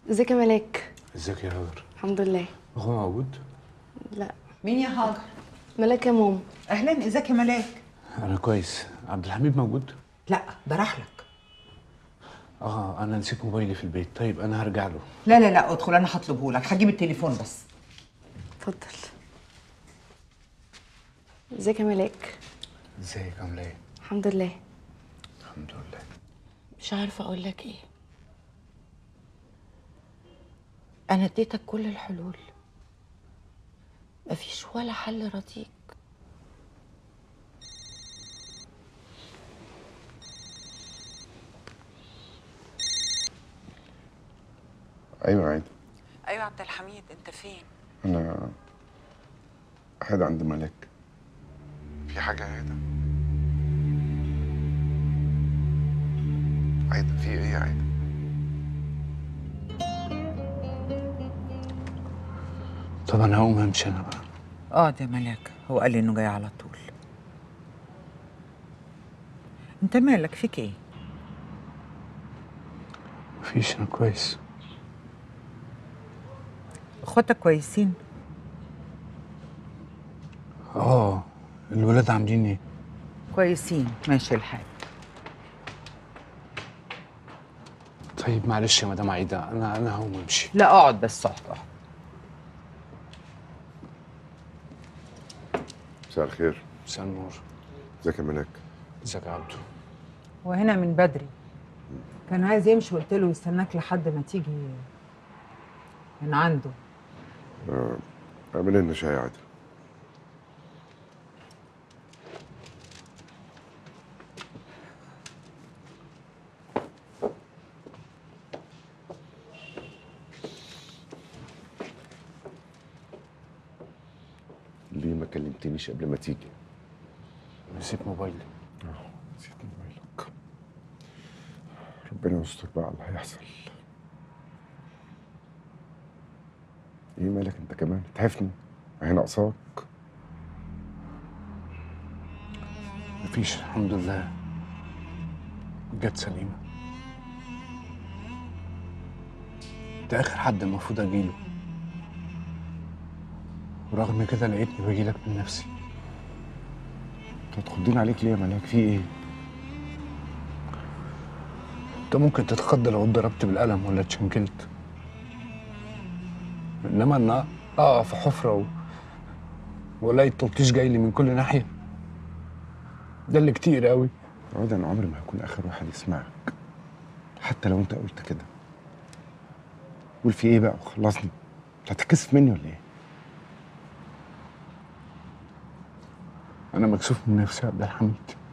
ازيك يا ملاك ازيك يا هاجر الحمد لله هو موجود لا مين يا هاجر؟ ملاك يا ماما اهلا ازيك يا ملاك؟ انا كويس عبد الحميد موجود لا ده راح لك اه انا نسيت موبايلي في البيت طيب انا هرجع له لا لا لا ادخل انا هطلبه لك هجيب التليفون بس اتفضل ازيك يا ملاك ازيك عامله ايه الحمد لله الحمد لله مش عارفة أقول لك إيه أنا اديتك كل الحلول مفيش ولا حل رضيك ايوه عادي ايوه عبد الحميد انت فين انا قاعد عند ملاك في حاجه يا عايده عايده في ايه يا عايده طب انا هقوم امشي انا بقى اه ده ملاك هو قال لي انه جاي على طول انت مالك فيك ايه؟ مفيش انا كويس اخواتك كويسين؟ اه الولاد عاملين ايه كويسين ماشي الحال طيب معلش يا مدام عايده انا انا هقوم امشي لا اقعد بس اقعد اقعد مساء الخير مساء النور ازيك يا ملاك ازيك يا عبدو هو هنا من بدري كان عايز يمشي قلت له يستناك لحد ما تيجي من عنده اعمل لنا شاي يا عادل ليه ما كلمتنيش قبل ما تيجي نسيت موبايلي نسيت موبايلك ربنا يستر بقى على اللي هيحصل ايه مالك انت كمان تحفني هي ناقصاك مفيش الحمد لله جت سليمه ده اخر حد المفروض اجيله ورغم كده لقيتني باجيلك من نفسي انت تخضين عليك ليه يا ملاك في ايه انت ممكن تتخض لو اتضربت بالقلم ولا اتشنكلت انما ان اقع في حفره و... والاقي التلطيش جاي لي من كل ناحيه ده اللي كتير قوي عود انا عمري ما هكون اخر واحد يسمعك حتى لو انت قلت كده قول في ايه بقى وخلصني انت هتتكسف مني ولا ايه انا مكسوف من نفسي يا عبد الحميد